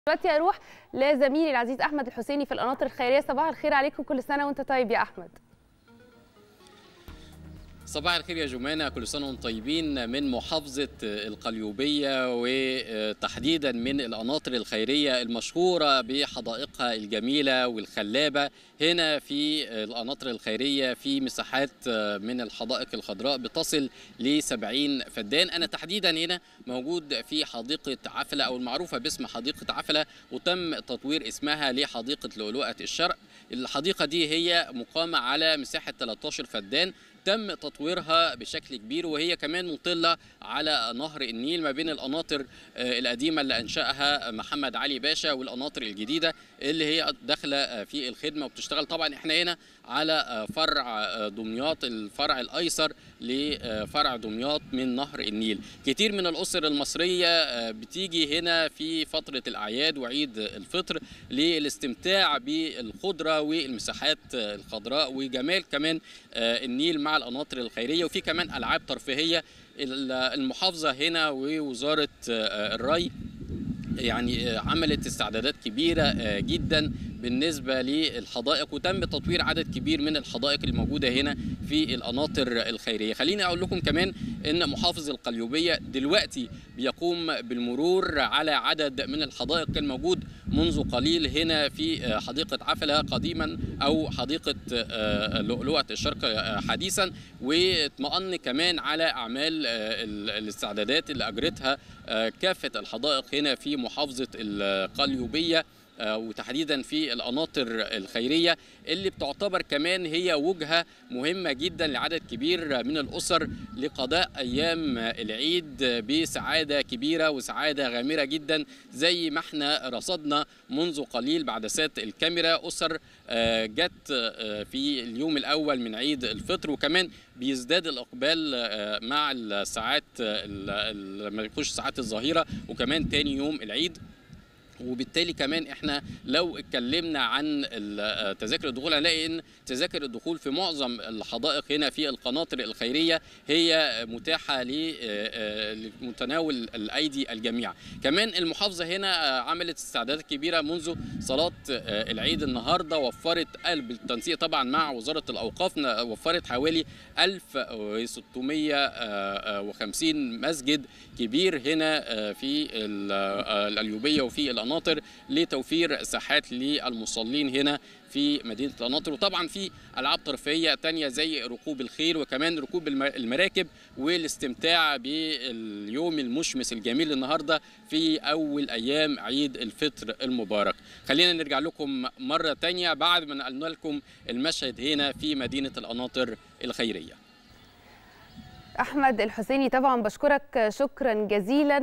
دلوقتي اروح لزميلي العزيز احمد الحسيني في القناطر الخيريه صباح الخير عليكم كل سنه وانت طيب يا احمد صباح الخير يا جمانة كل سنة وانتم طيبين من محافظة القليوبية وتحديدا من القناطر الخيرية المشهورة بحدائقها الجميلة والخلابة هنا في القناطر الخيرية في مساحات من الحدائق الخضراء بتصل ل 70 فدان أنا تحديدا هنا موجود في حديقة عفلة أو المعروفة باسم حديقة عفلة وتم تطوير اسمها لحديقة لؤلؤة الشرق الحديقة دي هي مقامة على مساحة 13 فدان تم تطويرها بشكل كبير وهي كمان مطلة على نهر النيل ما بين القناطر القديمة اللي أنشأها محمد علي باشا والقناطر الجديدة اللي هي داخلة في الخدمة وبتشتغل طبعا احنا هنا على فرع دمياط الفرع الأيسر لفرع دمياط من نهر النيل كتير من الأسر المصرية بتيجي هنا في فترة الأعياد وعيد الفطر للاستمتاع بالخضرة والمساحات الخضراء وجمال كمان النيل مع القناطر الخيريه وفي كمان العاب ترفيهيه المحافظه هنا ووزاره الري يعني عملت استعدادات كبيره جدا بالنسبه للحدائق وتم تطوير عدد كبير من الحدائق الموجوده هنا في القناطر الخيريه خليني اقول لكم كمان ان محافظ القليوبيه دلوقتي بيقوم بالمرور على عدد من الحدائق كان موجود منذ قليل هنا في حديقه عفله قديما او حديقه لؤلؤه الشرق حديثا واطمأن كمان على اعمال الاستعدادات اللي اجرتها كافه الحدائق هنا في محافظه القليوبيه وتحديدا في القناطر الخيريه اللي بتعتبر كمان هي وجهه مهمه جدا لعدد كبير من الاسر لقضاء ايام العيد بسعاده كبيره وسعاده غامره جدا زي ما احنا رصدنا منذ قليل بعدسات الكاميرا اسر جت في اليوم الاول من عيد الفطر وكمان بيزداد الاقبال مع الساعات لما يخش ساعات الظهيره وكمان تاني يوم العيد وبالتالي كمان احنا لو اتكلمنا عن تذاكر الدخول هنلاقي ان تذاكر الدخول في معظم الحدائق هنا في القناطر الخيريه هي متاحه لمتناول الايدي الجميع. كمان المحافظه هنا عملت استعدادات كبيره منذ صلاه العيد النهارده وفرت بالتنسيق طبعا مع وزاره الاوقاف وفرت حوالي 1650 مسجد كبير هنا في القليوبيه وفي القناطر لتوفير ساحات للمصلين هنا في مدينه القناطر وطبعا في العاب ترفيهيه تانية زي ركوب الخيل وكمان ركوب المراكب والاستمتاع باليوم المشمس الجميل النهارده في اول ايام عيد الفطر المبارك خلينا نرجع لكم مره تانية بعد ما نقلنا لكم المشهد هنا في مدينه القناطر الخيريه احمد الحسيني طبعا بشكرك شكرا جزيلا